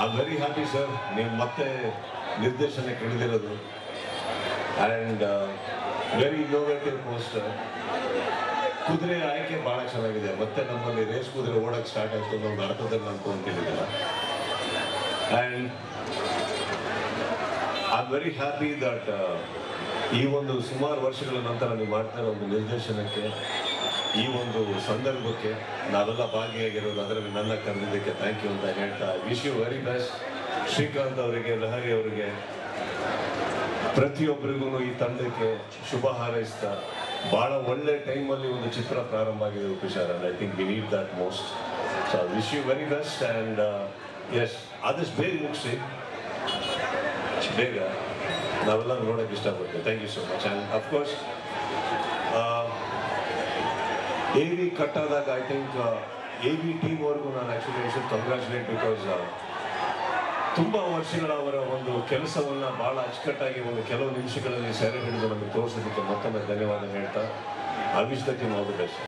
I very happy sir ನೀವು ಮತ್ತೆ ನಿರ್ದೇಶನ ಹಿಡಿದಿರೋದು ಆ್ಯಂಡ್ ವೆರಿ ಇನ್ನೋವೇಟಿವ್ ಪೋಸ್ಟರ್ ಕುದುರೆ ಆಯ್ಕೆ ಭಾಳ ಚೆನ್ನಾಗಿದೆ ಮತ್ತೆ ನಮ್ಮಲ್ಲಿ ರೇಸ್ ಕುದುರೆ ಓಡಕ್ಕೆ ಸ್ಟಾರ್ಟ್ ಆಯಿತು ನಾವು ಅರ್ಥದಲ್ಲಿ ಅನ್ಕೊಂತಿದ್ದೀರ and I am very happy that ಈ ಒಂದು ಸುಮಾರು ವರ್ಷಗಳ ನಂತರ ನೀವು ಮಾಡ್ತಾ ಇರೋ ಒಂದು ನಿರ್ದೇಶನಕ್ಕೆ ಈ ಒಂದು ಸಂದರ್ಭಕ್ಕೆ ನಾವೆಲ್ಲ ಭಾಗಿಯಾಗಿರೋದು ಅದರಲ್ಲಿ ನನ್ನ ಕರೆದಿದ್ದಕ್ಕೆ ಥ್ಯಾಂಕ್ ಯು ಅಂತ ಹೇಳ್ತಾ wish you very best Srikanth ಅವರಿಗೆ ಲಹರಿ ಅವರಿಗೆ ಪ್ರತಿಯೊಬ್ಬರಿಗೂ ಈ ತಂಡಕ್ಕೆ ಶುಭ ಹಾರೈಸ್ತಾ ಬಹಳ ಒಳ್ಳೆ ಟೈಮಲ್ಲಿ ಒಂದು ಚಿತ್ರ ಪ್ರಾರಂಭ ಆಗಿದೆ ಉಪಚಾರ I think we need that most so wish you very best and ಎಸ್ ಆದಷ್ಟು ಬೇಗ ಮುಗಿಸಿ ಬೇಗ ನಾವೆಲ್ಲ ನೋಡೋಕೆ ಇಷ್ಟಪಡ್ತೀವಿ thank you so much and of course A V cut ಆದಾಗ ಐ ಥಿಂಕ್ ಎ ವಿ ಟೀಮ್ವರೆಗೂ ನಾನು actually I should congratulate because ತುಂಬ ವರ್ಷಗಳ ಅವರ ಒಂದು ಕೆಲಸವನ್ನು ಭಾಳ ಅಚ್ಚುಕಟ್ಟಾಗಿ ಒಂದು ಕೆಲವು ನಿಮಿಷಗಳಲ್ಲಿ ಸೆರೆ ಹಿಡಿದು ನಮಗೆ ತೋರಿಸೋದಕ್ಕೆ ಮತ್ತೊಮ್ಮೆ ಧನ್ಯವಾದ ಹೇಳ್ತಾ I wish the team all the best